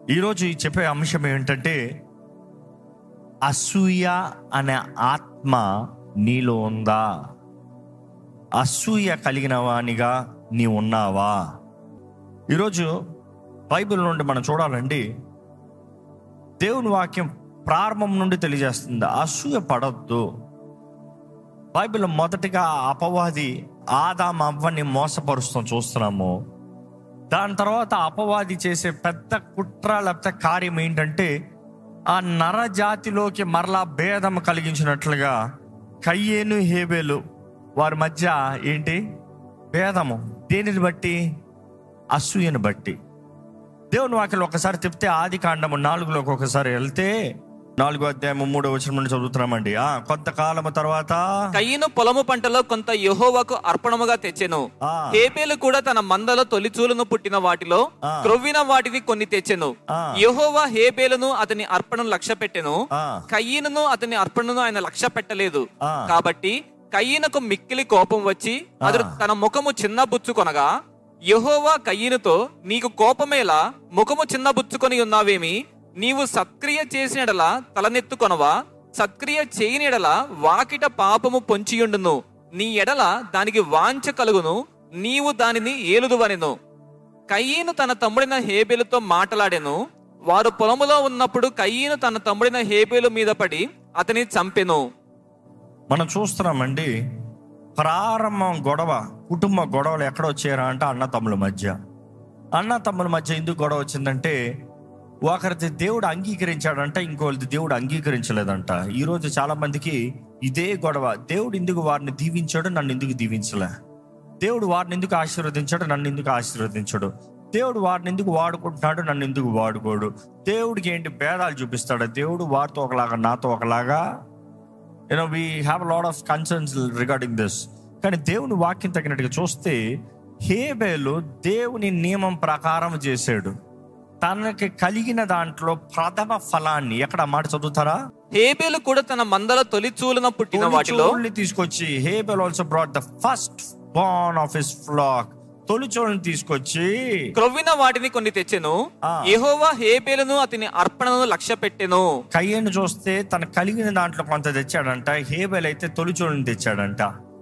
ఈరోజు ఈ చెప్పే అంశం ఏంటంటే అసూయ అనే ఆత్మ నీలో ఉందా అసూయ కలిగిన వానిగా నీ ఉన్నావా ఈరోజు బైబిల్ నుండి మనం చూడాలండి దేవుని వాక్యం ప్రారంభం నుండి తెలియజేస్తుంది అసూయ పడొద్దు బైబిల్ మొదటిగా అపవాది ఆదాం అవ్వని మోసపరుస్తాం చూస్తున్నాము దాని తర్వాత అపవాది చేసే పెద్ద కుట్ర లేకపోతే కార్యం ఏంటంటే ఆ నర జాతిలోకి మరలా భేదం కలిగించినట్లుగా కయ్యేను హేబేలు వారి మధ్య ఏంటి భేదము దేనిని బట్టి అసూయను బట్టి దేవుని వాక్యలు ఒకసారి తిప్పితే ఆది కాండము నాలుగులోకి ఒకసారి వెళ్తే నాలుగో అధ్యాయము మూడో వచ్చిన నుండి చదువుతున్నామండి ఆ కొంతకాలము తర్వాత కయ్యను పొలము పంటలో కొంత యెహోవాకు అర్పణముగా తెచ్చెను ఆ. హేబేలు కూడా తన మందలో తొలిచూలును పుట్టిన వాటిలో ఆ. క్రొవ్విన వాటిని కొన్ని తెచ్చెను ఆ. యెహోవా హేబేలును అతని అర్పణను లక్ష్య పెట్టెను ఆ. కయ్యను అతని అర్పణను ఆయన లక్ష్య పెట్టలేదు ఆ. కాబట్టి కయ్యనకు మిక్కిలి కోపం వచ్చి అతడు తన ముఖము చిన్నబుచ్చుకొనగా యెహోవా కయ్యనుతో నీకు కోపమేలా ముఖము చిన్నబుచ్చుకొని ఉన్నావేమి నీవు సత్క్రియ చేసినడలా తలనెత్తుకొనవా సత్క్రియ చేయనిడల వాకిట పాపము పొంచియుండును నీ ఎడల దానికి వాంఛ కలుగును నీవు దానిని ఏలుదువనెను కయ్యను తన తమ్ముడైన హేబేలుతో మాట్లాడెను వారు పొలములో ఉన్నప్పుడు కయ్యను తన తమ్ముడైన హేబేలు మీద పడి అతని చంపెను మనం చూస్తున్నామండి ప్రారంభం గొడవ కుటుంబ గొడవలు ఎక్కడ వచ్చారా అంటే అన్న తమ్ముల మధ్య అన్న తమ్ముల మధ్య ఎందుకు గొడవ వచ్చిందంటే ఒకరిది దేవుడు అంగీకరించాడంట ఇంకోరిది దేవుడు అంగీకరించలేదంట ఈరోజు చాలా మందికి ఇదే గొడవ దేవుడు ఎందుకు వారిని దీవించాడు నన్ను ఎందుకు దీవించలే దేవుడు వారిని ఎందుకు ఆశీర్వదించాడు నన్ను ఎందుకు ఆశీర్వదించాడు దేవుడు వారిని ఎందుకు వాడుకుంటున్నాడు నన్ను ఎందుకు వాడుకోడు దేవుడికి ఏంటి భేదాలు చూపిస్తాడు దేవుడు వారితో ఒకలాగా నాతో ఒకలాగా you know we have lot of concerns regarding this కానీ దేవుని వాక్యం తగినట్టుగా చూస్తే హేబేలు దేవుని నియమం ప్రకారం చేశాడు తనకి కలిగిన దాంట్లో ప్రథమ ఫలాన్ని ఎక్కడ ఆ మాట చదువుతారా హేబేలు కూడా తన మందల తొలిచూలున పుట్టిన వాటిలో తొలిచూలుని తీసుకొచ్చి Abel also brought the first born of his flock తొలిచూలుని తీసుకొచ్చి క్రొవ్విన వాటిని కొన్ని తెచ్చెను ఆ. యెహోవా హేబేలును అతని అర్పణను లక్ష్య పెట్టెను కయ్యను చూస్తే తన కలిగిన దాంట్లో కొంత తెచ్చాడంట హేబెల్ అయితే తొలిచూలుని తెచ్చాడంట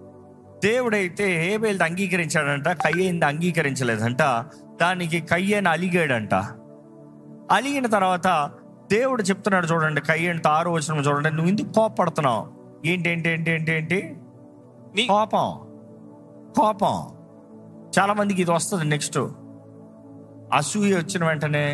దేవుడైతే హేబేల్ అంగీకరించాడంట కయ్యేంది అంగీకరించలేదంట దానికి కయ్యను అలిగాడంట అలిగిన తర్వాత దేవుడు చెప్తున్నాడు చూడండి కయ్యను ఆరో వచ్చిన చూడండి నువ్వు ఎందుకు కోపడుతున్నావు ఏంటి ఏంటి ఏంటి ఏంటి ఏంటి నీ కోపం కోపం చాలా మందికి ఇది వస్తుంది నెక్స్ట్ అసూయ వచ్చిన వెంటనే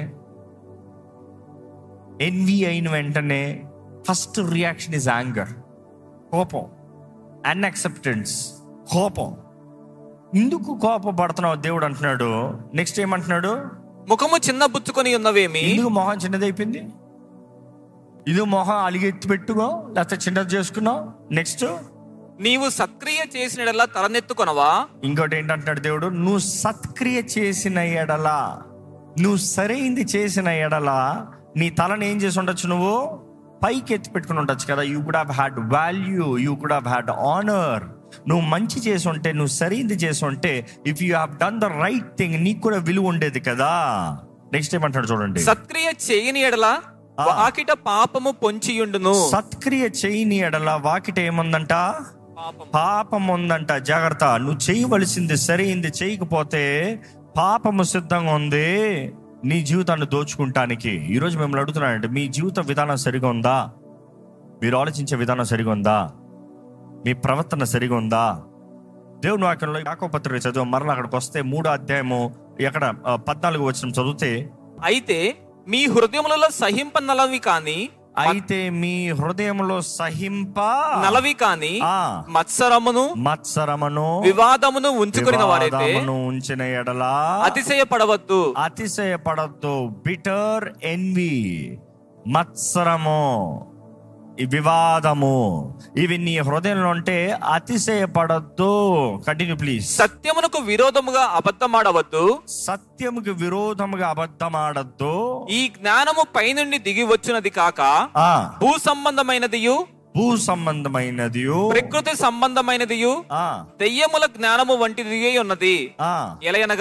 ఎన్వి అయిన వెంటనే ఫస్ట్ రియాక్షన్ ఇస్ యాంగర్ కోపం అన్అక్సెప్టెన్స్ కోపం ఎందుకు కోపపడుతున్నావు దేవుడు అంటున్నాడు నెక్స్ట్ ఏమంటున్నాడు ముఖము చిన్న బుచ్చుకొని ఉన్నవేమి ఎందుకు మొహం చిన్నదైపోయింది ఇది మొహం అలిగెత్తి పెట్టుకో లేకపోతే చిన్నది చేసుకున్నావు నెక్స్ట్ నీవు సత్క్రియ చేసినడల్లా తలనెత్తుకొనవా ఇంకోటి ఏంటంటాడు దేవుడు నువ్వు సత్క్రియ చేసిన ఎడల నువ్వు సరైంది చేసిన ఎడల నీ తలను ఏం చేసి ఉండొచ్చు నువ్వు పైకి ఎత్తి పెట్టుకుని ఉండొచ్చు కదా you could have had value you could have had honour నువ్వు మంచి చేసి ఉంటే నువ్వు సరైంది చేసి ఉంటే if you have done the right thing నీకు కూడా విలువ ఉండేది కదా నెక్స్ట్ ఏమంటాడు చూడండి సత్క్రియ చేయని ఎడల ఆ. వాకిట పాపము పొంచియుండును సత్క్రియ చేయని ఎడల వాకిట ఏముందంట పాపం పాపం ఉందంట జాగ్రత్త నువ్వు చేయవలసింది సరైంది చేయకపోతే పాపము సిద్ధంగా ఉంది నీ జీవితాన్ని దోచుకుంటానికి ఈరోజు మిమ్మల్ని అడుగుతున్నానంటే మీ జీవిత విధానం సరిగా ఉందా మీరు ఆలోచించే విధానం సరిగా ఉందా మీ ప్రవర్తన సరిగా ఉందా దేవుని వాక్యంలో యాకోపత్రిక చదువు మరలా అక్కడికి వస్తే మూడో అధ్యాయము ఎక్కడ ఆ, పద్నాలుగు వచ్చిన చదివితే అయితే మీ హృదయములలో సహింప నలవి కాని అయితే మీ హృదయంలో సహింప నలవి కాని ఆ, మత్సరమును మత్సరమును వివాదమును ఉంచుకుని వారైతే వివాదమును ఉంచిన ఎడలా అతిశయపడవద్దు అతిశయపడద్దు బిటర్ ఎన్వి మత్సరము ఈ వివాదము ఇవి నీ హృదయంలో ఉంటే అతిశయపడద్దు కంటిన్యూ ప్లీజ్ సత్యమునకు విరోధముగా అబద్ధమాడవద్దు సత్యముకి విరోధముగా అబద్ధమాడద్దు ఈ జ్ఞానము పైనుండి దిగి వచ్చినది కాక ఆ భూ సంబంధమైనదియు భూ సంబంధమైనది ప్రకృతి సంబంధమైనదియు ఆ దెయ్యముల జ్ఞానము వంటిది ఉన్నది ఆ ఎలయనగా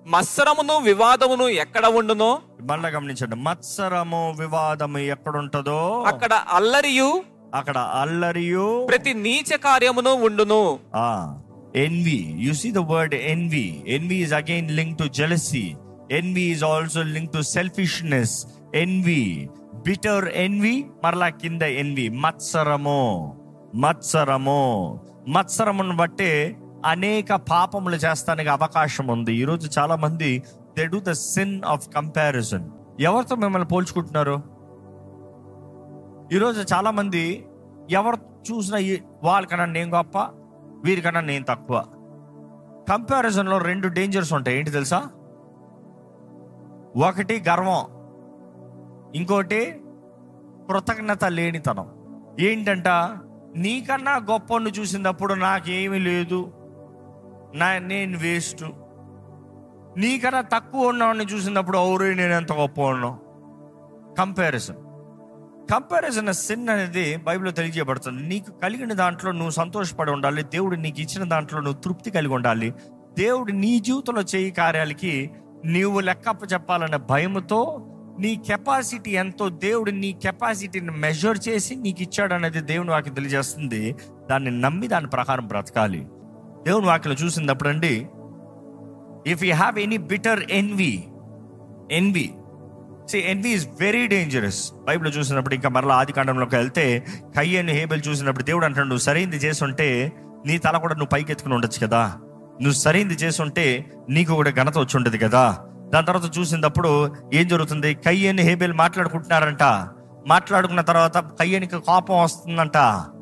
మత్సరమును వివాదమును ఎక్కడ ఉండునో మళ్ళా గమనించండి మత్సరము వివాదము ఎక్కడుంటదో అక్కడ అల్లరియు అక్కడ అల్లరియు ప్రతి నీచ కార్యమును ఉండును envy you see the word envy envy is again linked to jealousy envy is also linked to selfishness envy bitter envy మరలా కింద envy మత్సరము మత్సరము మత్సరమును బట్టే అనేక పాపములు చేస్తానికి అవకాశం ఉంది ఈరోజు చాలా మంది they do the sin of comparison ఎవరితో మిమ్మల్ని పోల్చుకుంటున్నారు ఈరోజు చాలా మంది ఎవరు చూసినా ఈ- వాళ్ళకన్నా నేను గొప్ప వీరికన్నా నేను తక్కువ కంపారిజన్లో రెండు డేంజర్స్ ఉంటాయి ఏంటి తెలుసా ఒకటి గర్వం ఇంకోటి కృతజ్ఞత లేనితనం ఏంటంట నీకన్నా గొప్పను చూసినప్పుడు నాకేమీ లేదు నా నేను వేస్ట్ నీకన్నా తక్కువ ఉన్నవాడిని చూసినప్పుడు అవురే నేను ఎంత గొప్ప ఉన్నావు కంపారిజన్ కంపారిజన్ సిన్ అనేది బైబిల్లో తెలియజేయబడుతుంది నీకు కలిగిన దాంట్లో నువ్వు సంతోషపడి ఉండాలి దేవుడు నీకు ఇచ్చిన దాంట్లో నువ్వు తృప్తి కలిగి ఉండాలి దేవుడు నీ జీవితంలో చేయి కార్యాలకి నీవు లెక్కప్ప చెప్పాలనే భయముతో నీ కెపాసిటీ ఎంతో దేవుడు నీ కెపాసిటీని మెజర్ చేసి నీకు ఇచ్చాడు అనేది దేవుని వాక్యం తెలియజేస్తుంది దాన్ని నమ్మి దాని ప్రకారం బ్రతకాలి దేవుని వాక్యం చూసినప్పుడు అండి if you have any bitter envy envy see envy is very dangerous Bible చూసినప్పుడు ఇంకా మరలా ఆది కాండంలోకి వెళ్తే కయ్యను హేబెల్ చూసినప్పుడు దేవుడు అంటాడు నువ్వు సరైనది చేసుంటే నీ తల కూడా నువ్వు పైకి ఎత్తుకుని ఉండొచ్చు కదా నువ్వు సరైనది చేసుంటే నీకు కూడా ఘనత వచ్చి ఉండదు కదా దాని తర్వాత చూసినప్పుడు ఏం జరుగుతుంది కయ్యని హేబెల్ మాట్లాడుకుంటున్నారంట మాట్లాడుకున్న తర్వాత కయ్యనికి కోపం వస్తుందంట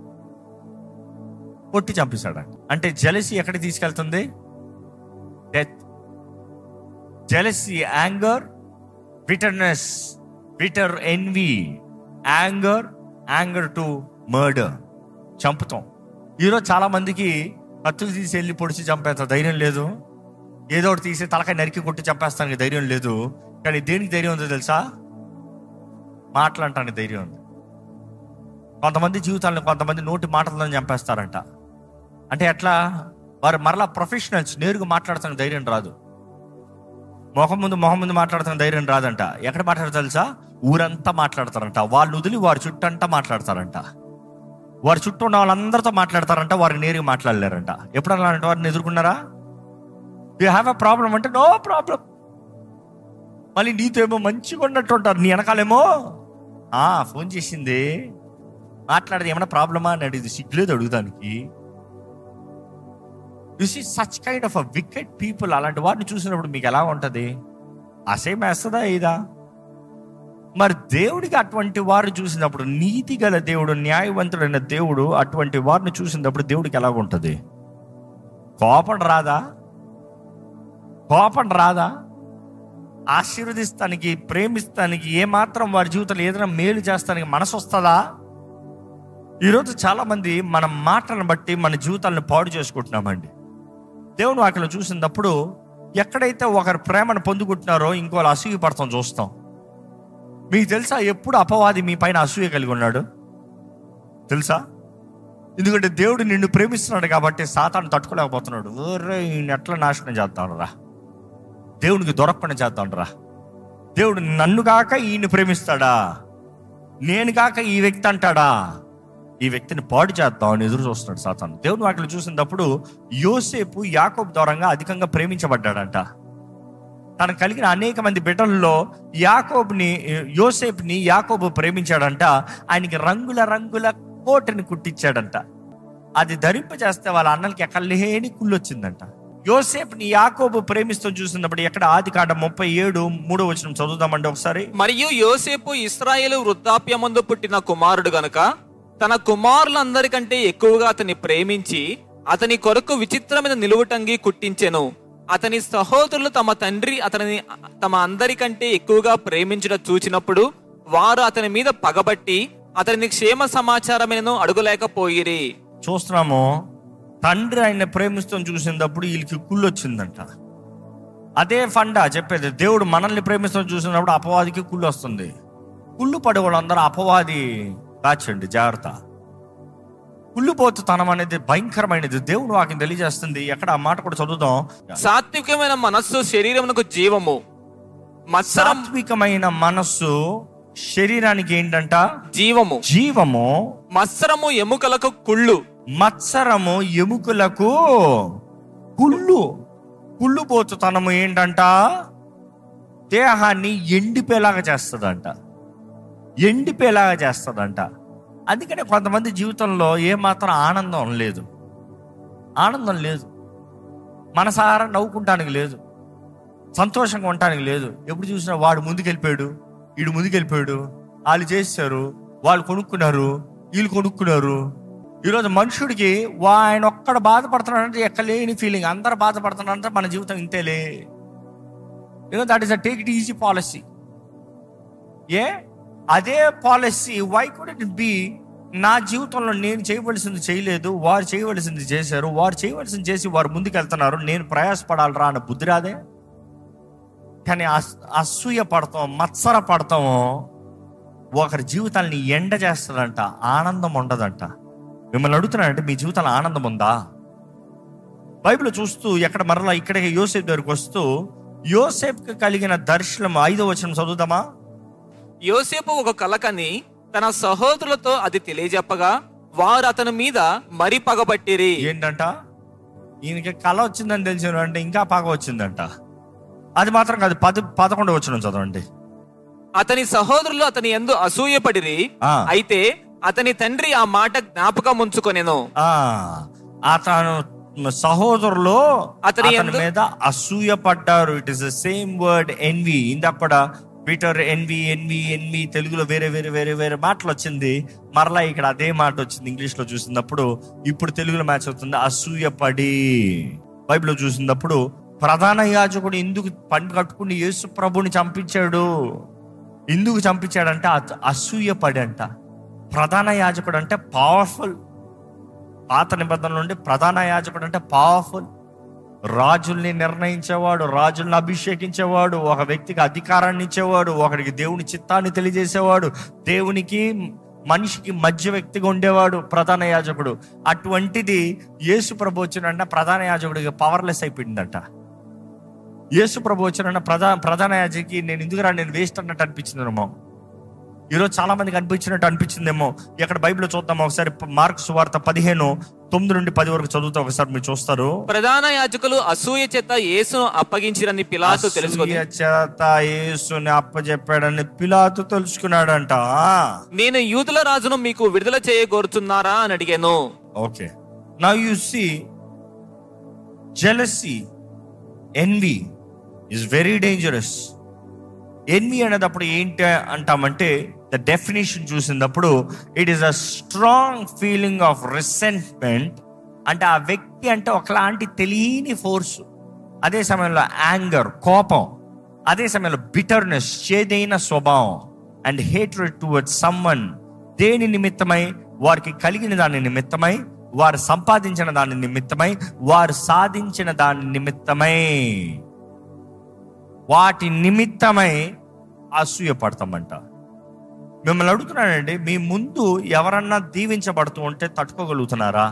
కొట్టి చంపేశాడంట అంటే జలసి ఎక్కడికి తీసుకెళ్తుంది death jealousy anger bitterness bitter envy anger anger to murder చంపుతాం ఈరోజు చాలా మందికి కత్తులు తీసి వెళ్ళి పొడిచి చంపేంత ధైర్యం లేదు ఏదో ఒకటి తీసి తలకాయ నరికి కొట్టి చంపేస్తానికి ధైర్యం లేదు కానీ దేనికి ధైర్యం ఉందో తెలుసా మాట్లాడటానికి ధైర్యం ఉంది కొంతమంది జీవితాలను కొంతమంది నోటి మాటలను చంపేస్తారంట అంటే ఎట్లా వారు మరలా ప్రొఫెషనల్స్ నేరుగా మాట్లాడటానికి ధైర్యం రాదు మొహం ముందు మొహం ముందు మాట్లాడుతున్న ధైర్యం రాదంట ఎక్కడ మాట్లాడతారు తెలుసా ఊరంతా మాట్లాడతారంట వాళ్ళు వదిలి వారి చుట్టూ అంతా మాట్లాడతారంట వారి చుట్టూ ఉన్న వాళ్ళందరితో మాట్లాడతారంట వారు నేరుగా మాట్లాడలేరంట ఎప్పుడన్నా అలాంటి వారిని ఎదుర్కొన్నారా యూ హ్యావ్ ఎ ప్రాబ్లం అంటే నో ప్రాబ్లం మళ్ళీ నీతో ఏమో మంచిగా ఉన్నట్టు ఉంటారు నీ వెనకాలేమో ఆ ఫోన్ చేసింది మాట్లాడేది ఏమైనా ప్రాబ్లమా అని అడిగింది సిగ్గులేదు అడుగుదానికి you see such kind of a wicked people అలాంటి వారిని చూసినప్పుడు మీకు ఎలా ఉంటుంది అసేం వేస్తుందా ఇదా మరి దేవుడికి అటువంటి వారు చూసినప్పుడు నీతి గల దేవుడు న్యాయవంతుడైన దేవుడు అటువంటి వారిని చూసినప్పుడు దేవుడికి ఎలా ఉంటుంది కోపం రాదా కోపం రాదా ఆశీర్వదిస్తానికి ప్రేమిస్తానికి ఏమాత్రం వారి జీవితంలో ఏదైనా మేలు చేస్తానికి మనసు వస్తుందా ఈరోజు చాలా మంది మన మాటలను బట్టి మన జీవితాలను పాడు చేసుకుంటున్నామండి దేవుని వాక్యలో చూసినప్పుడు ఎక్కడైతే ఒకరి ప్రేమను పొందుకుంటున్నారో ఇంకోళ్ళు అసూయ పడతాం చూస్తాం మీకు తెలుసా ఎప్పుడు అపవాది మీ పైన అసూయ కలిగి ఉన్నాడు తెలుసా ఎందుకంటే దేవుడు నిన్ను ప్రేమిస్తున్నాడు కాబట్టి సాతాను తట్టుకోలేకపోతున్నాడు ఓరే ఈయన ఎట్లా నాశనం చేస్తాడు రా దేవునికి దొరకకుండా చేద్దాం రా దేవుడు నన్ను కాక ఈయన ప్రేమిస్తాడా నేను కాక ఈ వ్యక్తి అంటాడా ఈ వ్యక్తిని పాడు చేద్దాం అని ఎదురు చూస్తున్నాడు సాతాను దేవుని వాటిని చూసినప్పుడు యోసేపు యాకోబు దూరంగా అధికంగా ప్రేమించబడ్డాడంట తనకు కలిగిన అనేక మంది బిడ్డల్లో యాకోబుని యోసేపుని యాకోబు ప్రేమించాడంట ఆయనకి రంగుల రంగుల కోటని కుట్టించాడంట అది ధరింప చేస్తే వాళ్ళ అన్నలకి ఎక్కడ లేని కుళ్ళు వచ్చిందంట యోసేపుని యాకోబు ప్రేమిస్తూ చూసినప్పుడు ఎక్కడ ఆది కాండ ముప్పై ఏడు మూడో వచ్చిన చదువుదామండి ఒకసారి మరియు యోసేపు ఇస్రాయేలు వృద్ధాప్యమందు పుట్టిన కుమారుడు గనుక తన కుమారులందరికంటే ఎక్కువగా అతన్ని ప్రేమించి అతని కొరకు విచిత్రమైన నిలువుటంగి కుట్టించెను అతని సహోదరులు తమ తండ్రి అతనిని తమ అందరికంటే ఎక్కువగా ప్రేమించడం చూచినప్పుడు వారు అతని మీద పగబట్టి అతని క్షేమ సమాచారమైన అడుగులేకపోయిరి చూస్తున్నాము తండ్రి ఆయన ప్రేమిస్తూ చూసినప్పుడు వీళ్ళకి కుళ్ళు వచ్చిందంట అదే ఫండా చెప్పేది దేవుడు మనల్ని ప్రేమిస్తూ చూసినప్పుడు అపవాదికి కుళ్ళు వస్తుంది కుళ్ళు పడే వాళ్ళందరూ అపవాది కాచండి జాగ్రత్త కుళ్ళుపోతుతనం అనేది భయంకరమైనది దేవుడు వాకి తెలియజేస్తుంది ఎక్కడ ఆ మాట కూడా చదువుదాం సాత్వికమైన మనస్సు శరీరమునకు జీవము మత్సరం సాత్వికమైన మనస్సు శరీరానికి ఏంటంట జీవము జీవము మత్సరము ఎముకలకు కుళ్ళు మత్సరము ఎముకలకు కుళ్ళు కుళ్ళుపోతుతనము ఏంటంట దేహాన్ని ఎండిపోయేలాగా చేస్తుందంట ఎండిపోయేలాగా చేస్తుందంట అందుకనే కొంతమంది జీవితంలో ఏమాత్రం ఆనందం లేదు ఆనందం లేదు మనసారా నవ్వుకుంటానికి లేదు సంతోషంగా ఉండటానికి లేదు ఎప్పుడు చూసినా వాడు ముందుకెళ్ళిపోయాడు వీడు ముందుకెళ్ళిపోయాడు వాళ్ళు చేశారు వాళ్ళు కొనుక్కున్నారు వీళ్ళు కొనుక్కున్నారు ఈరోజు మనుషుడికి వా- ఆయన ఒక్కడ బాధపడుతున్నాడంటే ఎక్కలేని ఫీలింగ్ అందరు బాధపడుతున్నారంటే మన జీవితం ఇంతేలే you know that is a take it easy policy ఏ అదే policy why could it be నా జీవితంలో నేను చేయవలసింది చేయలేదు వారు చేయవలసింది చేశారు వారు చేయవలసింది చేసి వారు ముందుకు వెళ్తున్నారు నేను ప్రయాసపడాలరా అన్న బుద్ధి రాదే కానీ అస్- అసూయ పడతాం మత్సర పడతాము ఒకరి జీవితాన్ని ఎండ చేస్తుందంట ఆనందం ఉండదంట మిమ్మల్ని అడుగుతున్నానంటే మీ జీవితంలో ఆనందం ఉందా బైబిల్ చూస్తూ ఎక్కడ మరలా ఇక్కడికి యోసేపు దగ్గరికి వస్తూ యోసేపుకి కలిగిన దర్శనం ఐదో వచనం చదువుదామా యోసేపు ఒక కలకని తన సహోదరులతో అది తెలియజెప్పగా వారు అతని మీద మరి పగబట్టిరి ఏంటంట ఈయనకి కళ వచ్చిందని తెలిసిన అంటే ఇంకా పాక వచ్చిందంట అది మాత్రం కాదు పది పదకొండు వచ్చిన చదవండి అతని సహోదరులు అతని ఎందు అసూయపడిరి ఆ. అయితే అతని తండ్రి ఆ మాట జ్ఞాపకం ఉంచుకొనెను ఆ అతను సహోదరులు అతని అతని యందు- మీద అసూయ పడ్డారు it is the same word envy ఇందాక కూడా పీటర్ ఎన్వి ఎన్వి ఎన్వి తెలుగులో వేరే వేరే వేరే వేరే మాటలు వచ్చింది మరలా ఇక్కడ అదే మాట వచ్చింది ఇంగ్లీష్ లో చూసినప్పుడు ఇప్పుడు తెలుగులో మ్యాచ్ అవుతుంది అసూయ పడి బైబిల్లో చూసినప్పుడు ప్రధాన యాజకుడు ఎందుకు పని కట్టుకుని యేసు ప్రభుని చంపించాడు ఎందుకు చంపించాడంటే అత- అసూయ పడి అంట ప్రధాన యాజకుడు అంటే పవర్ఫుల్ పాత నిబంధనల నుండి ప్రధాన యాజకుడు అంటే పవర్ఫుల్ రాజుల్ని నిర్ణయించేవాడు రాజుల్ని అభిషేకించేవాడు ఒక వ్యక్తికి అధికారాన్ని ఇచ్చేవాడు ఒకడికి దేవుని చిత్తాన్ని తెలియజేసేవాడు దేవునికి మనిషికి మధ్య వ్యక్తిగా ఉండేవాడు ప్రధాన యాజకుడు అటువంటిది యేసు ప్రభు వచ్చినంట ప్రధాన యాజకుడికి పవర్లెస్ అయిపోయిందంట యేసు ప్రభు వచ్చిన ప్రధాన ప్రధాన యాజకి నేను ఎందుకురా నేను వేస్ట్ అన్నట్టు అనిపించిందేమో ఈరోజు చాలా మందికి అనిపించినట్టు అనిపించిందేమో ఇక్కడ బైబిల్ చూద్దాం ఒకసారి మార్క్స్ వార్త పదిహేను తొమ్మిది నుండి పది వరకు చదువుతా ఒకసారి మీరు చూస్తారు ప్రధాన యాజకులు అసూయ చేత యేసును అప్పగించిరని పిలాతు తెలుసుకొని అసూయ చేత యేసుని అప్పచెప్పాడని పిలాతు తెలుసుకున్నాడంట నేను యూదుల రాజును మీకు విడుదల చేయగోరుతున్నారా అని అడిగాను ఓకే నా you see jealousy envy is very dangerous envy అనేటప్పుడు ఏంటి అంటామంటే ద డెఫినేషన్ చూసినప్పుడు it is a strong feeling of resentment అంటే ఆ వ్యక్తి అంటే ఒకలాంటి తెలియని ఫోర్స్ అదే సమయంలో యాంగర్ కోపం అదే సమయంలో బిటర్నెస్ చేదైన స్వభావం అండ్ హేట్రెడ్ టువర్డ్స్ సమ్వన్ దేని నిమిత్తమై వారికి కలిగిన దాని నిమిత్తమై వారు సంపాదించిన దాని నిమిత్తమై వారు సాధించిన దాని నిమిత్తమై వాటి నిమిత్తమై అసూయ పడతామంట మిమ్మల్ని అడుగుతున్నానండి మీ ముందు ఎవరన్నా దీవించబడుతూ ఉంటే తట్టుకోగలుగుతున్నారా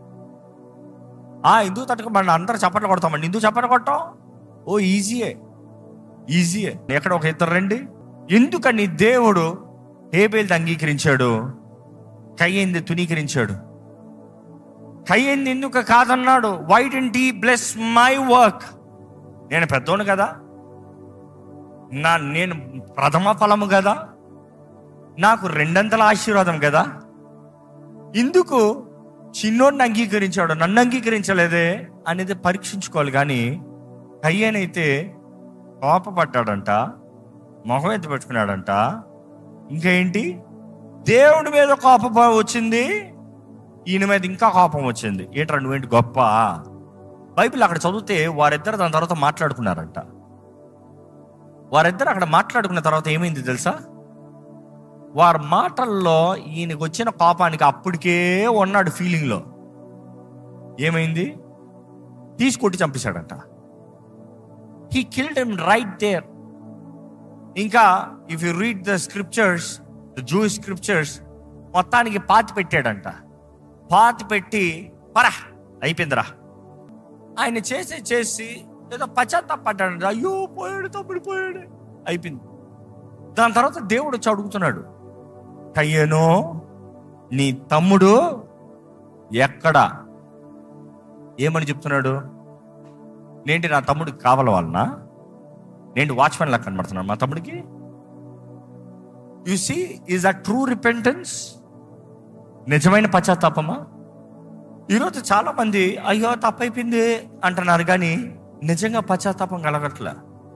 ఆ ఎందుకు తట్టుకోమండి అందరూ చప్పట్లు కొడతామండి ఎందుకు చప్పట్లు కొట్టాం ఓ ఈజీయే ఈజీయే ఎక్కడ ఒక ఇద్దరు రండి ఎందుకని దేవుడు హేబేల్ది అంగీకరించాడు కయ్యింది తునీకరించాడు కయ్యింది ఎందుకు కాదన్నాడు why didn't he bless my work నేను పెద్దోను కదా నా నేను ప్రథమ ఫలము కదా నాకు రెండంతల ఆశీర్వాదం కదా ఇందుకు చిన్నోడిని అంగీకరించాడు నన్ను అంగీకరించలేదే అనేది పరీక్షించుకోవాలి కానీ కయ్యనైతే కోపపడ్డాడంట మొహం ఎత్తి పెట్టుకున్నాడంట ఇంకా ఏంటి దేవుడి మీద కోపం వచ్చింది ఈయన మీద ఇంకా కోపం వచ్చింది ఏంట్రా నువ్వేంటి గొప్ప బైబిల్ అక్కడ చదివితే వారిద్దరు దాని తర్వాత మాట్లాడుకున్నారంట వారిద్దరు అక్కడ మాట్లాడుకున్న తర్వాత ఏమైంది తెలుసా వారి మాటల్లో ఈయనకు వచ్చిన కోపానికి అప్పటికే ఉన్నాడు ఫీలింగ్లో ఏమైంది తీసుకొట్టి చంపేశాడంట he killed him right there ఇంకా if you read the scriptures the Jew scriptures మొత్తానికి పాతి పెట్టాడంట పాతి పెట్టి పరా అయిపోయిందిరా ఆయన చేసి చేసి ఏదో పశ్చాత్తాపడ్డాడు అయ్యో పోయాడు తమ్ముడు పోయాడు అయిపోయింది దాని తర్వాత దేవుడు వచ్చి అడుగుతున్నాడు కయ్యను నీ తమ్ముడు ఎక్కడా ఏమని చెప్తున్నాడు నేంటి నా తమ్ముడికి కావాల వాళ్ళనా నేను వాచ్మెన్ లాగా కనబడుతున్నాను మా తమ్ముడికి you see is a true repentance నిజమైన పశ్చాత్తాపమా ఈరోజు చాలా మంది అయ్యో తప్పైపోయింది అంటున్నారు కానీ నిజంగా పశ్చాత్తాపం కలగట్లే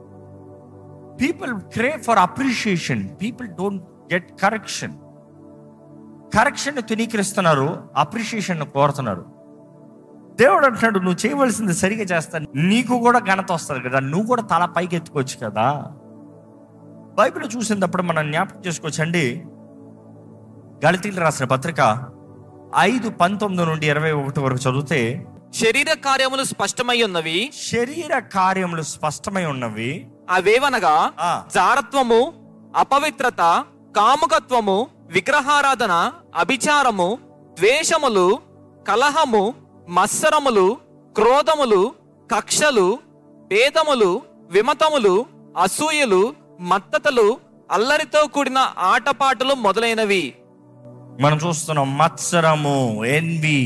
people cry for appreciation people don't get correction correction తునీకరిస్తున్నారు అప్రిషియేషన్ కోరుతున్నారు దేవుడు అంటున్నాడు నువ్వు చేయవలసింది సరిగా చేస్తాను నీకు కూడా ఘనత వస్తుంది కదా నువ్వు కూడా తల పైకి ఎత్తుకోవచ్చు కదా బైబిల్ చూసినప్పుడు మనం జ్ఞాపకం చేసుకోవచ్చండి గళితీలు రాసిన పత్రిక ఐదు పంతొమ్మిది నుండి ఇరవై ఒకటి వరకు చదివితే శరీర కార్యములు స్పష్టమై ఉన్నవి శరీర కార్యములు స్పష్టమై ఉన్నవి అవేవనగా ఆ. జారత్వము అపవిత్రత కాముకత్వము విగ్రహారాధన అభిచారము ద్వేషములు కలహము మత్సరములు క్రోధములు కక్షలు భేదములు విమతములు అసూయలు మత్తతలు అల్లరితో కూడిన ఆటపాటలు మొదలైనవి మనం చూస్తున్నాం మత్సరము ఎన్వి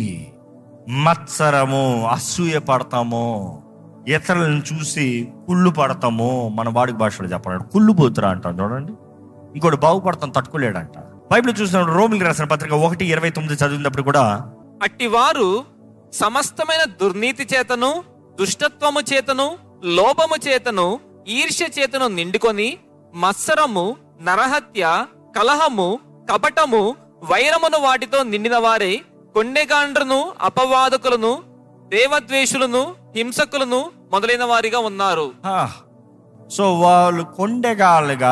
మత్సరము అసూయ పడతాము ఇతరులను చూసి కుళ్ళు పడతాము మన వాడికి భాషలో చెప్పాలంటే కుళ్ళు పోతురా అంటాం చూడండి ఇంకోటి బాగుపడతాం తట్టుకోలేడంట బైబిల్ చూసినప్పుడు రోమిల్ రాసిన పత్రిక ఒకటి ఇరవై తొమ్మిది చదివినప్పుడు కూడా అట్టివారు సమస్తమైన దుర్నీతి చేతను దుష్టత్వము చేతను లోపము చేతను ఈర్ష్య చేతను నిండుకొని మత్సరము నరహత్య కలహము కపటము వైరమును వాటితో నిండిన వారే కొండెగాండ్రును అపవాదకులను దేవద్వేషులను హింసకులను మొదలైన వారిగా ఉన్నారు ఆ, సో వాళ్ళు కొండెగాళ్ళుగా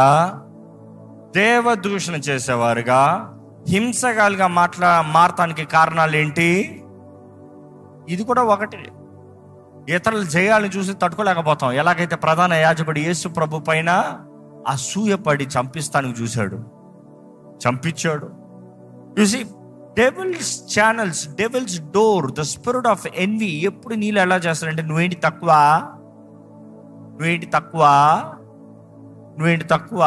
దేవదూషణ చేసేవారుగా హింసగాలుగా మాట్లా మారటానికి కారణాలు ఏంటి ఇది కూడా ఒకటి ఇతరుల జయాలను చూసి తట్టుకోలేకపోతాం ఎలాగైతే ప్రధాన యాజకుడు యేసు ప్రభు పైన అసూయపడి చంపిస్తానికి చూశాడు చంపించాడు చూసి devils channels devil's door the spirit of envy ఎప్పుడు నీళ్ళు ఎలా చేస్తాడంటే నువ్వేంటి తక్కువ నువ్వేంటి తక్కువ నువ్వేంటి తక్కువ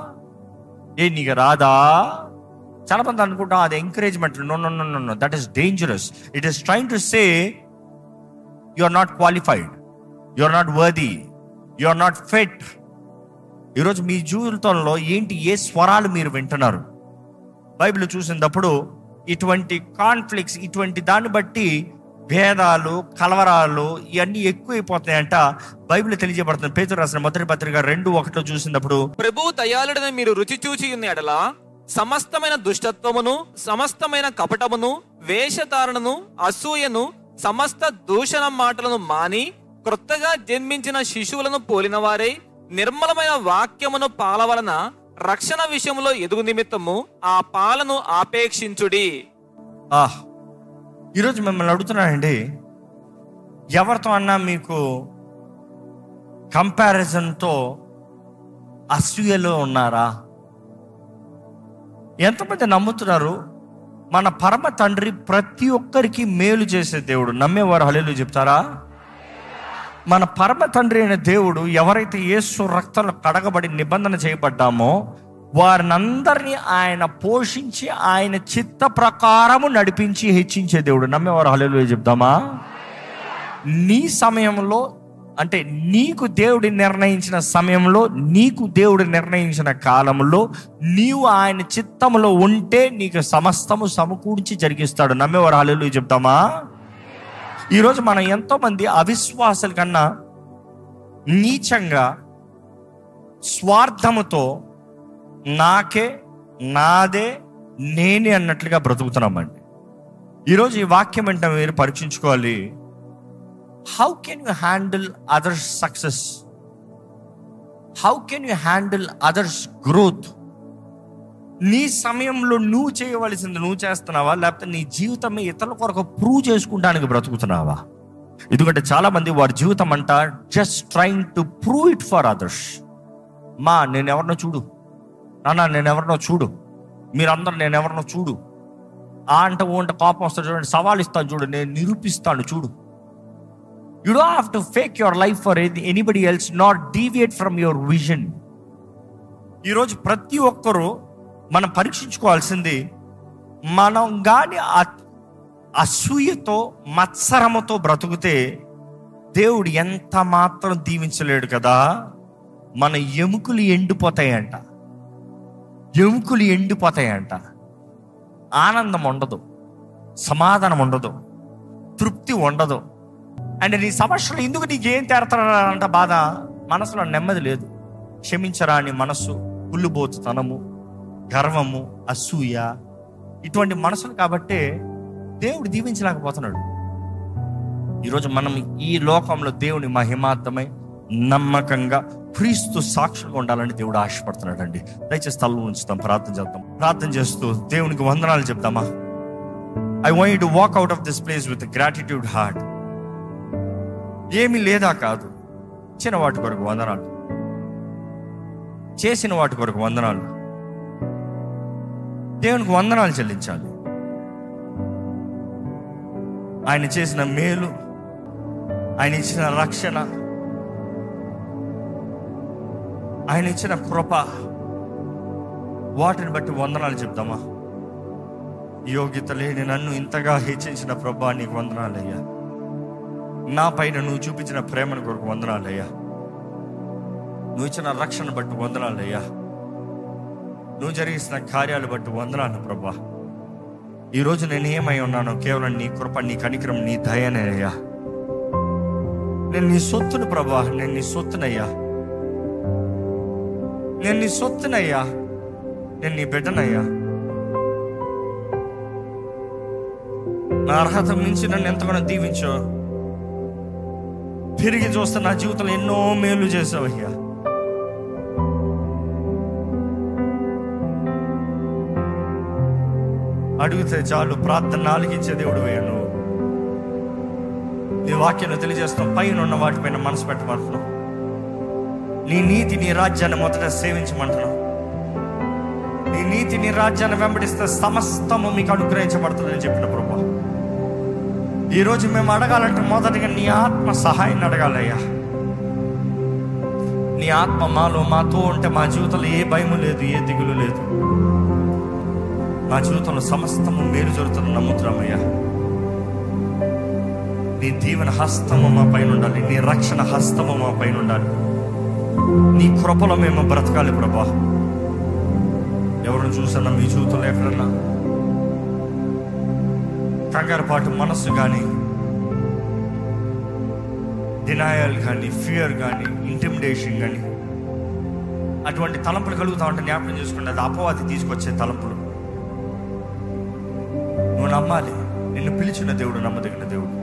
ఏ నీకు రాదా చాలా మంది అనుకుంటాం అది encouragement no no no no that is dangerous it is trying to say you are not qualified you are not worthy you are not fit ఈరోజు మీ జీవితంలో ఏంటి ఏ స్వరాలు మీరు వింటున్నారు బైబిల్ చూసినప్పుడు ఇటువంటి కాన్ఫ్లిక్ట్స్ ఇటువంటి దాన్ని బట్టి భేదాలు కలవరాలు ఇవన్నీ ఎక్కువైపోతాయంట బైబిల్ తెలియజేయబడుతుంది పేతురు రాసిన మొదటి పత్రిక రెండు ఒకటిలో చూసినప్పుడు ప్రభు దయాళుడని మీరు రుచి చూచి ఉన్న ఎడల సమస్తమైన దుష్టత్వమును సమస్తమైన కపటమును వేషధారణను అసూయను సమస్త దూషణ మాటలను మాని క్రొత్తగా జన్మించిన శిశువులను పోలిన వారై నిర్మలమైన వాక్యమును పాలవలన రక్షణ విషయంలో ఎదుగు నిమిత్తము ఆ పాలను ఆపేక్షించుడి ఆహ్ ఈరోజు మిమ్మల్ని అడుగుతున్నానండి ఎవరితో అన్నా మీకు కంపారిజన్తో అసూయలో ఉన్నారా ఎంతమంది నమ్ముతున్నారు మన పరమ తండ్రి ప్రతి ఒక్కరికి మేలు చేసే దేవుడు నమ్మేవారు హలేలు చెప్తారా మన పరమ తండ్రి అయిన దేవుడు ఎవరైతే యేసు రక్తంలో కడగబడి నిబంధన చేయబడ్డామో వారినందరినీ ఆయన పోషించి ఆయన చిత్త ప్రకారము నడిపించి హెచ్చించే దేవుడు నమ్మేవారు హలేలు చెప్దామా నీ సమయంలో అంటే నీకు దేవుడి నిర్ణయించిన సమయంలో నీకు దేవుడు నిర్ణయించిన కాలంలో నీవు ఆయన చిత్తములో ఉంటే నీకు సమస్తము సమకూర్చి జరిగిస్తాడు నమ్మేవారు హాలేలు చెప్తామా ఈరోజు మనం ఎంతో మంది అవిశ్వాసాల కన్నా నీచంగా స్వార్థముతో నాకే నాదే నేనే అన్నట్లుగా బ్రతుకుతున్నామండి ఈరోజు ఈ వాక్యం అంటే మీరు పరీక్షించుకోవాలి how can you handle others success how can you handle others growth నీ సమయంలో నువ్వు చేయవలసింది నువ్వు చేస్తున్నావా లేకపోతే నీ జీవితం ఇతరుల కొరకు ప్రూవ్ చేసుకుంటానికి బ్రతుకుతున్నావా ఎందుకంటే చాలా మంది వారి జీవితం అంట just trying to prove it for others మా నేను ఎవరినో చూడు నాన్న నేను ఎవరినో చూడు మీరందరూ నేను ఎవరినో చూడు ఆ అంట ఓ అంట కోపం వస్తాడు చూడండి సవాల్ ఇస్తాను చూడు నేను నిరూపిస్తాను చూడు you do have to fake your life for anybody else not deviate from your vision ఈరోజు ప్రతి ఒక్కరూ మనం పరీక్షించుకోవాల్సింది మనం కానీ అసూయతో మత్సరముతో బ్రతుకుతే దేవుడు ఎంత మాత్రం దీవించలేడు కదా మన ఎముకలు ఎండిపోతాయంట ఎముకలు ఎండిపోతాయంట ఆనందం ఉండదు సమాధానం ఉండదు తృప్తి ఉండదు అండ్ నీ సమస్యలు ఎందుకు నీకేం తేరతారంట బాధ మనసులో నెమ్మది లేదు క్షమించరాని మనస్సు కుళ్ళుబోతుతనము గర్వము అసూయ ఇటువంటి మనసులు కాబట్టే దేవుడు దీవించలేకపోతున్నాడు ఈరోజు మనం ఈ లోకంలో దేవుని మహిమార్థమై నమ్మకంగా క్రీస్తు సాక్షులుగా ఉండాలని దేవుడు ఆశపడుతున్నాడు అండి దయచేసి తల్లు ఉంచుతాం ప్రార్థన చేద్దాం ప్రార్థన చేస్తూ దేవునికి వందనాలు చెప్తామా I want to walk out of this place with gratitude heart ఏమీ లేదా కాదు ఇచ్చిన వాటి కొరకు వందనాలు చేసిన వాటి కొరకు వందనాలు దేవునికి వందనాలు చెల్లించాలి ఆయన చేసిన మేలు ఆయన ఇచ్చిన రక్షణ ఆయన ఇచ్చిన కృప వాటిని బట్టి వందనాలు చెప్తామా యోగ్యత లేని నన్ను ఇంతగా హెచ్చించిన ప్రభా నీకు వందనాలయ్యా నా పైన నువ్వు చూపించిన ప్రేమను కొరకు వందనాలయ్యా నువ్వు ఇచ్చిన రక్షణ బట్టి వందనాలయ్యా నువ్వు జరిగిస్తున్న కార్యాలు బట్టి వందనాలు ప్రభా ఈరోజు నేను ఏమై ఉన్నానో కేవలం నీ కృప నీ కనికరం నీ దయనే అయ్యా నేను నీ సొత్తును ప్రభా నేను నీ సొత్తునయ్యా నేను నీ సొత్తునయ్యా నేను నీ బిడ్డనయ్యా నా అర్హత మించి నన్ను ఎంతగానో దీవించో తిరిగి చూస్తే నా జీవితంలో ఎన్నో మేలు చేసావయ్యా అడిగితే చాలు ప్రార్థన ఆలకించే దేవుడు నువ్వు నీ వాక్యంలో తెలియజేస్తాం పైన ఉన్న వాటిపైన మనసు పెట్టమంటున్నావు నీ నీతి నీ రాజ్యాన్ని మొదట సేవించమంటున్నావు నీ నీతి నీ రాజ్యాన్ని వెంబడిస్తే సమస్తము మీకు అనుగ్రహించబడుతుందని చెప్పిన ప్రభా ఈరోజు మేము అడగాలంటే మొదటిగా నీ ఆత్మ సహాయాన్ని అడగాలయ్యా నీ ఆత్మ మాలో మాతో ఉంటే మా జీవితంలో ఏ భయము లేదు ఏ దిగులు లేదు మా జీవితంలో సమస్తము మేలు జరుగుతుంది నమ్ముతున్నామయ్యా నీ దీవెన హస్తము మా పైన ఉండాలి నీ రక్షణ హస్తము మా పైన ఉండాలి నీ కృపలో మేము బ్రతకాలి ప్రభా ఎవరిని చూసన్నా మీ జీవితంలో ఎక్కడన్నా కంగారుపాటు మనస్సు కానీ డినాయల్ కానీ ఫియర్ కానీ ఇంటిమిడేషన్ కానీ అటువంటి తలంపులు కలుగుతా ఉంటే జ్ఞాపకం చేసుకుంటే అది అపవాది తీసుకొచ్చే తలంపులు నువ్వు నమ్మాలి నిన్ను పిలిచిన దేవుడు నమ్మదగిన దేవుడు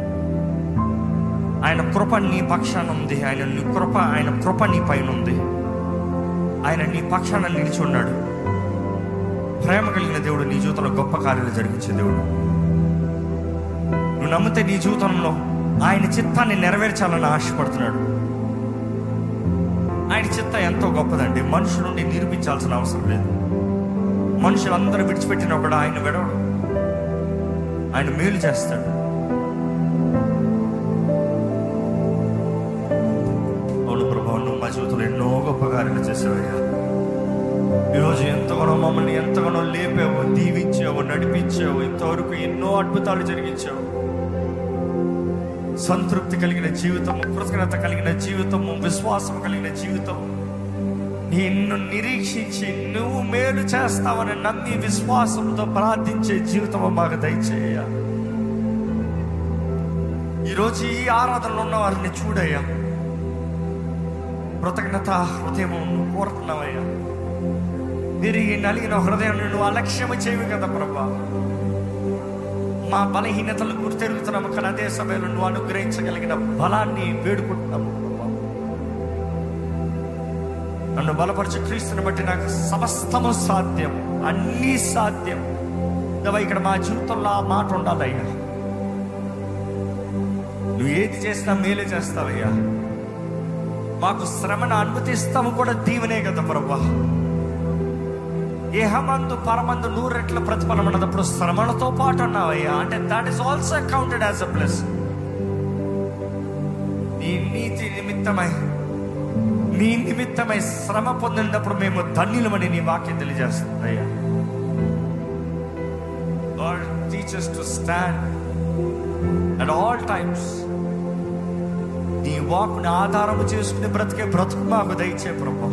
ఆయన కృప నీ పక్షాన ఉంది ఆయన నీ కృప ఆయన కృప నీ పైన ఉంది ఆయన నీ పక్షాన నిలిచి ఉన్నాడు ప్రేమ కలిగిన దేవుడు నీ జీవితంలో గొప్ప కార్యాలు జరిగించే దేవుడు నువ్వు నమ్మితే నీ జీవితంలో ఆయన చిత్తాన్ని నెరవేర్చాలని ఆశపడుతున్నాడు ఆయన చిత్తం ఎంతో గొప్పదండి మనుషుల నుండి నిరూపించాల్సిన అవసరం లేదు మనుషులందరూ విడిచిపెట్టిన కూడా ఆయన విడవడు ఆయన మేలు చేస్తాడు అవును ప్రభావం నువ్వు మా జీవితంలో ఎన్నో గొప్ప కార్యాలు చేసావయ్యా ఈరోజు ఎంతగానో మమ్మల్ని ఎంతగానో లేపావు దీవించావు నడిపించావు ఇంతవరకు ఎన్నో అద్భుతాలు జరిగించావు సంతృప్తి కలిగిన జీవితము కృతజ్ఞత కలిగిన జీవితము విశ్వాసం కలిగిన జీవితం నిన్ను నిరీక్షించి నువ్వు మేలు చేస్తావని నమ్మి విశ్వాసంతో ప్రార్థించే జీవితము మాకు దయచేయ ఈరోజు ఈ ఆరాధనలో ఉన్న వారిని చూడయ్యా కృతజ్ఞత హృదయం నువ్వు కోరుతున్నావయ్యా తిరిగి నలిగిన హృదయం నువ్వు అలక్ష్యము చేయవు కదా ప్రభా మా బలహీనతలు గుర్తెరుగుతున్నాము కానీ అదే సమయంలో నువ్వు అనుగ్రహించగలిగిన బలాన్ని వేడుకుంటున్నాము ప్రభా. నన్ను బలపరిచే క్రీస్తుని బట్టి నాకు సమస్తము సాధ్యం అన్నీ సాధ్యం దేవా ఇక్కడ మా జీవితంలో ఆ మాట ఉండాలయ్యా నువ్వు ఏది చేసినా మేలే చేస్తావయ్యా మాకు శ్రమను అనుమతిస్తాము కూడా దీవెనే కదా ప్రభా ఏహమందు పరమందు నూరు రెట్ల ప్రతిఫలం అన్నప్పుడు శ్రమలతో పాటు అన్నావయ్యా అంటే that is also counted as a plus నీ నీతి నిమిత్తమై నీ నిమిత్తమై శ్రమ పొందినప్పుడు మేము ధన్యులమని నీ వాక్యం తెలియజేస్తుంది అయ్యా Lord, teach us to stand at all times. నీ వాకుని ఆధారము చేసుకుని బ్రతికే బ్రతుకు మాకు దయచే ప్రభా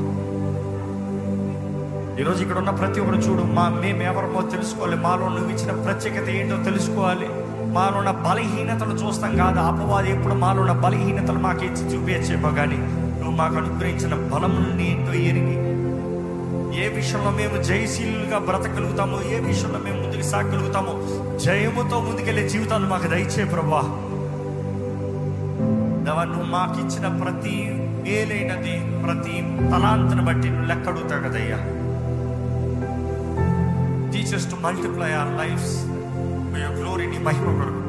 ఈరోజు ఇక్కడ ఉన్న ప్రతి ఒక్కరు చూడు మా మేము ఎవరమో తెలుసుకోవాలి మాలో నువ్వు ఇచ్చిన ప్రత్యేకత ఏంటో తెలుసుకోవాలి మాలో ఉన్న బలహీనతలు చూస్తాం కాదు అపవాది ఎప్పుడు మాలో ఉన్న బలహీనతలు మాకు ఇచ్చి చూపించేమో కానీ నువ్వు మాకు అనుగ్రహించిన బలములని ఏంటో ఎరిగి ఏ విషయంలో మేము జయశీలుగా బ్రతకగలుగుతాము ఏ విషయంలో మేము ముందుకు సాగగలుగుతాము జయముతో ముందుకెళ్ళే జీవితాలు మాకు దయచే ప్రభా దేవా, నువ్వు మాకు ఇచ్చిన ప్రతి మేలైనది ప్రతి తలాంతను బట్టి నువ్వు లెక్కడుగుతావు కదయ్యా teachers to multiply our lives glory నీ మహిమ కొరకు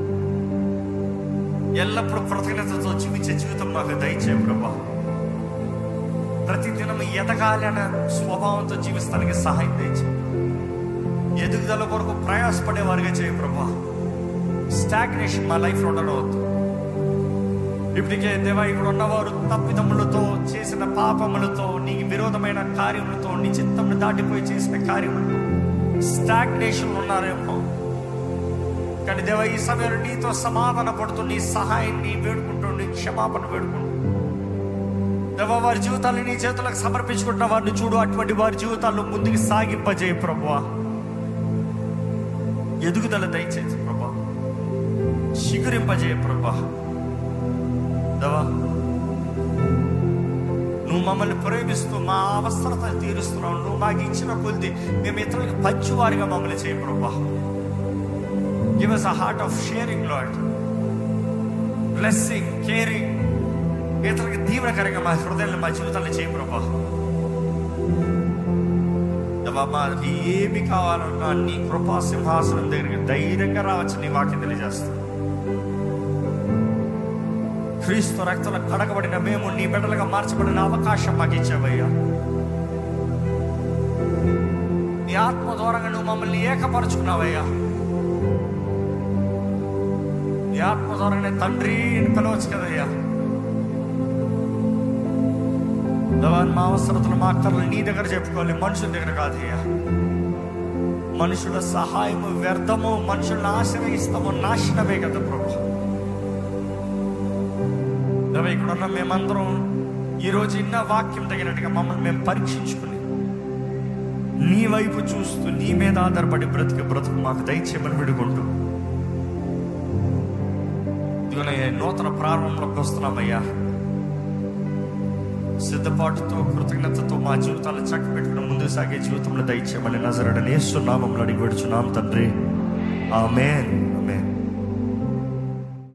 ఎల్లప్పుడూ కృతజ్ఞతతో జీవించే జీవితం మాకు దయచే ప్రభా ప్రతి దినం ఎదగాలి అన్న స్వభావంతో జీవిస్తానికి సహాయం దయచే ఎదుగుదల కొరకు ప్రయాసపడే వారిగా చేయ ప్రభా స్టాగ్నేషన్ మా లైఫ్లో ఉండవద్దు ఇప్పటికే దేవా ఇక్కడ ఉన్నవారు తప్పిదములతో చేసిన పాపములతో నీకు విరోధమైన కార్యములతో నీ చిత్తమును దాటిపోయి చేసిన కార్యములతో స్టాగ్నేషన్ ఉన్నారేమో కానీ దేవ ఈ సమయంలో నీతో సమాధాన పడుతూ నీ సహాయాన్ని వేడుకుంటూ నీ క్షమాపణ వేడుకుంటూ దేవ వారి జీవితాన్ని నీ చేతులకు సమర్పించుకుంటున్న వారిని చూడు అటువంటి వారి జీవితాల్లో ముందుకు సాగింపజేయ ప్రభువా ఎదుగుదల దయచేసి ప్రభా చిగురింపజేయ ప్రభా దేవా నువ్వు మమ్మల్ని ప్రేమిస్తూ మా అవసరతలు తీరుస్తున్నావు నువ్వు మాకు ఇచ్చిన కొద్ది మేము ఇతరులకు పంచువారిగా మమ్మల్ని చేయ ప్రభా give us a heart of sharing lord blessing caring ఇతరులకు దీవెనకరంగా మా హృదయాన్ని మా జీవితాన్ని చేయ ప్రభా దేవా, మాకు ఏమి కావాలన్నా నీ కృపా సింహాసనం దగ్గరికి ధైర్యంగా రావచ్చు నీ వాక్యం తెలియజేస్తాను క్రీస్తు రక్తంలో కడగబడిన మేము నీ బిడ్డలుగా మార్చబడిన అవకాశం మాకు ఇచ్చావయ్యా నీ ఆత్మ ద్వారా నువ్వు మమ్మల్ని ఏకపరుచుకున్నావయ్యా నీ ఆత్మ ద్వారానే తండ్రి అని పిలవచ్చు కదయ్యా దేవా, మా అవసరతలు మా అక్కర్లు నీ దగ్గర చెప్పుకోవాలి మనుషుల దగ్గర కాదయ్యా మనుషుల సహాయము వ్యర్థము మనుషులను ఆశ్రయిస్తాము నాశనమే కదా ప్రభు దేవా, ఇక్కడ ఉన్న మేమందరం ఈరోజు ఇన్న వాక్యం తగినట్టుగా మమ్మల్ని మేము పరీక్షించుకుని నీ వైపు చూస్తూ నీ మీద ఆధారపడి బ్రతికి బ్రతుకు మాకు దయచేయమని విడుకుంటూ ఇదిగోనయ్యా నూతన ప్రారంభంలోకి వస్తున్నామయ్యా సిద్ధపాటుతో కృతజ్ఞతతో మా జీవితాలు చక్క పెట్టుకుని ముందుకు సాగే జీవితంలో దయచేయమని నజరడని నామంలో అడిగి పెడుచున్నాం తండ్రి ఆమెన్ ఆమెన్